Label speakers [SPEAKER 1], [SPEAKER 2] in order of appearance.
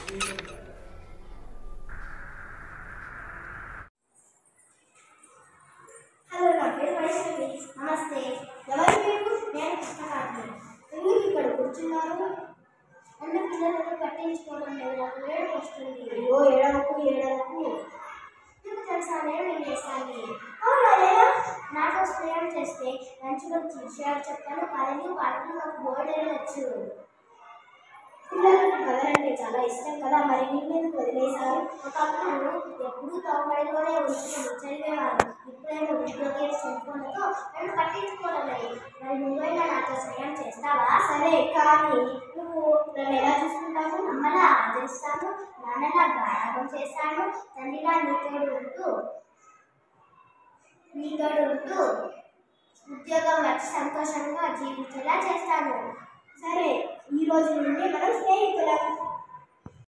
[SPEAKER 1] hello నా పేరు వైష్ణవి నమస్తే ఎవరు మీరు నేను కృష్ణకాంతి ఎందుకు ఇక్కడ కూర్చున్నారు అన్న పిల్లలను పట్టించుకోవడం లేదు నాకు ఏడు వస్తుంది అయ్యో ఏడవకు ఏడవకు నీకు తెలుసా నేను నేను చేస్తాను అవునా లేదా నాతో స్నేహం చేస్తే మంచి మంచి విషయాలు చెప్తాను కథలు పాటలు నాకు బోర్డు వచ్చు పిల్లలకు కథలంటే చాలా ఇష్టం కదా మరి నిన్నెందుకు వదిలేశారు ఒకప్పుడు ఎప్పుడూ తోబడిలోనే ఉంచుకుని చదివేవారు ఇప్పుడేమో ఉద్యోగ సెల్ఫోన్లతో నన్ను పట్టించుకోవడం లేదు మరి నువ్వైనా నాతో స్నేహం చేస్తావా సరే కానీ నువ్వు నన్ను ఎలా చూసుకుంటావు అమ్మలా ఆదరిస్తాను నాన్నలా గారాబం చేస్తాను తండ్రిలా నీతోడు ఉంటూ నీతోడు ఉంటూ ఉద్యోగం వచ్చి సంతోషంగా జీవించేలా చేస్తాను సరే ఈ రోజు నుండి మనం స్నేహితులం